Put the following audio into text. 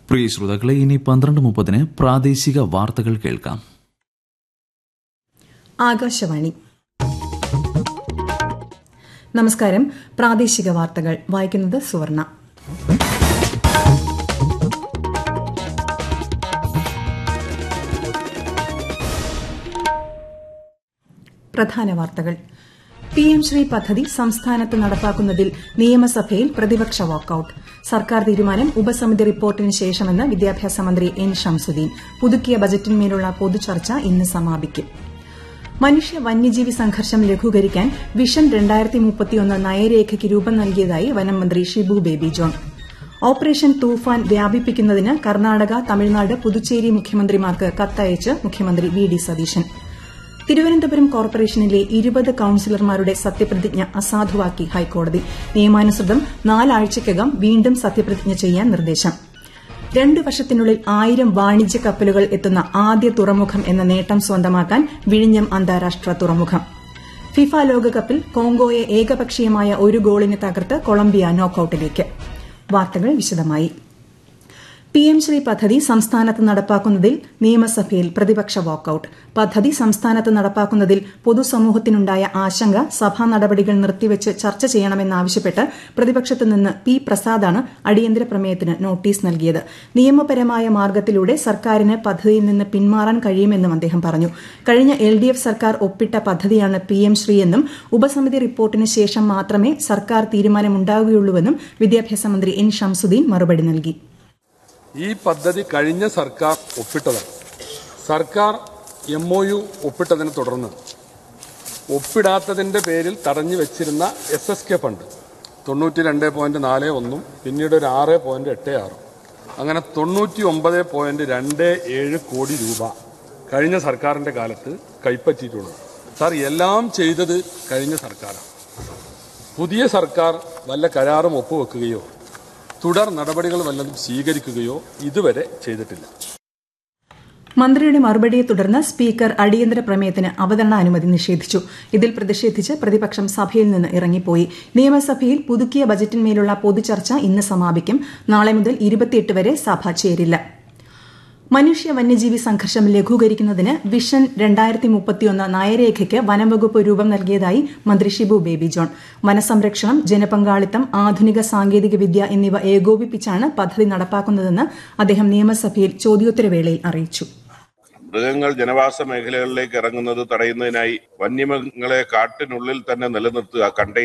പ്രിയ ശ്രോതാക്കളെ ഇനി പന്ത്രണ്ട് മുപ്പതിന് പ്രാദേശിക വാർത്തകൾ കേൾക്കാം ആകാശവാണി നമസ്കാരം പ്രാദേശിക വാർത്തകൾ വായിക്കുന്നത് സുവർണ പ്രധാന വാർത്തകൾ പി എം ശ്രീ പദ്ധതി സംസ്ഥാനത്ത് നടപ്പാക്കുന്നതിൽ നിയമസഭയിൽ പ്രതിപക്ഷ വാക്കൌട്ട് സർക്കാർ തീരുമാനം ഉപസമിതി റിപ്പോർട്ടിന് ശേഷമെന്ന് വിദ്യാഭ്യാസ മന്ത്രി എൻ ഷംസുദ്ദീൻ പുതുക്കിയ ബജറ്റിന്മേലുള്ള പൊതുചർച്ച ഇന്ന് സമാപിക്കും മനുഷ്യ വന്യജീവി സംഘർഷം ലഘൂകരിക്കാൻ വിഷൻ രണ്ടായിരത്തി മുപ്പത്തിയൊന്ന് നയരേഖയ്ക്ക് രൂപം നൽകിയതായി വനം മന്ത്രി ഷിബു ബേബി ജോൺ ഓപ്പറേഷൻ തൂഫാൻ വ്യാപിപ്പിക്കുന്നതിന് കർണാടക തമിഴ്നാട് പുതുച്ചേരി മുഖ്യമന്ത്രിമാർക്ക് കത്തയച്ച് മുഖ്യമന്ത്രി വി ഡി സതീശൻ തിരുവനന്തപുരം കോർപ്പറേഷനിലെ ഇരുപത് കൌൺസിലർമാരുടെ സത്യപ്രതിജ്ഞ അസാധുവാക്കി ഹൈക്കോടതി നിയമാനുസൃതം നാലാഴ്ചയ്ക്കകം വീണ്ടും സത്യപ്രതിജ്ഞ ചെയ്യാൻ നിർദ്ദേശം രണ്ടു വർഷത്തിനുള്ളിൽ ആയിരം വാണിജ്യ കപ്പലുകൾ എത്തുന്ന ആദ്യ തുറമുഖം എന്ന നേട്ടം സ്വന്തമാക്കാൻ വിഴിഞ്ഞം അന്താരാഷ്ട്ര തുറമുഖം ഫിഫ ലോകകപ്പിൽ കോങ്കോയെ ഏകപക്ഷീയമായ ഒരു ഗോളിന് തകർത്ത് കൊളംബിയ നോക്കൌട്ടിലേക്ക് വാർത്തകൾ വിശദമായി പി എം ശ്രീ പദ്ധതി സംസ്ഥാനത്ത് നടപ്പാക്കുന്നതിൽ നിയമസഭയിൽ പ്രതിപക്ഷ വാക്കൌട്ട് പദ്ധതി സംസ്ഥാനത്ത് നടപ്പാക്കുന്നതിൽ പൊതുസമൂഹത്തിനുണ്ടായ ആശങ്ക സഭാ നടപടികൾ നിർത്തിവച്ച് ചർച്ച ചെയ്യണമെന്നാവശ്യപ്പെട്ട് പ്രതിപക്ഷത്തു നിന്ന് പി പ്രസാദാണ് അടിയന്തര പ്രമേയത്തിന് നോട്ടീസ് നൽകിയത് നിയമപരമായ മാർഗത്തിലൂടെ സർക്കാരിന് പദ്ധതിയിൽ നിന്ന് പിന്മാറാൻ കഴിയുമെന്നും അദ്ദേഹം പറഞ്ഞു കഴിഞ്ഞ എൽ ഡി എഫ് സർക്കാർ ഒപ്പിട്ട പദ്ധതിയാണ് പി എം ശ്രീ എന്നും ഉപസമിതി റിപ്പോർട്ടിന് ശേഷം മാത്രമേ സർക്കാർ തീരുമാനമുണ്ടാവുകയുള്ളൂവെന്നും വിദ്യാഭ്യാസ മന്ത്രി എൻ ഷംസുദ്ദീൻ മറുപടി നൽകി ഈ പദ്ധതി കഴിഞ്ഞ സർക്കാർ ഒപ്പിട്ടതാണ് സർക്കാർ എം ഒ യു ഒപ്പിട്ടതിനെ തുടർന്ന് ഒപ്പിടാത്തതിന്റെ പേരിൽ തടഞ്ഞു വെച്ചിരുന്ന എസ് എസ് കെ ഫണ്ട് തൊണ്ണൂറ്റി രണ്ട് പോയിന്റ് നാല് ഒന്നും പിന്നീട് ഒരു ആറ് പോയിന്റ് എട്ട് ആറും അങ്ങനെ തൊണ്ണൂറ്റി ഒമ്പത് പോയിന്റ് രണ്ട് ഏഴ് കോടി രൂപ കഴിഞ്ഞ സർക്കാരിന്റെ കാലത്ത് കൈപ്പറ്റിയിട്ടുള്ളൂ സാർ എല്ലാം ചെയ്തത് കഴിഞ്ഞ സർക്കാരാണ് പുതിയ സർക്കാർ വല്ല കരാറും ഒപ്പുവെക്കുകയോ തുടർ നടപടികൾ വല്ലതും സ്വീകരിക്കുകയോ ഇതുവരെ ചെയ്തിട്ടില്ല മന്ത്രിയുടെ മറുപടിയെ തുടർന്ന് സ്പീക്കർ അടിയന്തര പ്രമേയത്തിന് അവതരണ അനുമതി നിഷേധിച്ചു ഇതിൽ പ്രതിഷേധിച്ച് പ്രതിപക്ഷം സഭയിൽ നിന്ന് ഇറങ്ങിപ്പോയി നിയമസഭയിൽ പുതുക്കിയ ബജറ്റിന്മേലുള്ള പൊതുചർച്ച ഇന്ന് സമാപിക്കും നാളെ മുതൽ ഇരുപത്തിയെട്ട് വരെ സഭ ചേരില്ല മനുഷ്യ വന്യജീവി സംഘർഷം ലഘൂകരിക്കുന്നതിന് വിഷൻ രണ്ടായിരത്തി മുപ്പത്തിയൊന്ന് നയരേഖയ്ക്ക് വനംവകുപ്പ് രൂപം നൽകിയതായി മന്ത്രി ഷിബു ബേബി ജോൺ വനസംരക്ഷണം ജനപങ്കാളിത്തം ആധുനിക സാങ്കേതിക വിദ്യ എന്നിവ ഏകോപിപ്പിച്ചാണ് പദ്ധതി നടപ്പാക്കുന്നതെന്ന് അദ്ദേഹം നിയമസഭയിൽ ചോദ്യോത്തരവേളയിൽ അറിയിച്ചു മൃഗങ്ങൾ ജനവാസ മേഖലകളിലേക്ക് ഇറങ്ങുന്നത് തടയുന്നതിനായി വന്യമൃഗങ്ങളെ കാട്ടിനുള്ളിൽ തന്നെ നിലനിർത്തുക കണ്ടെയ്ൻ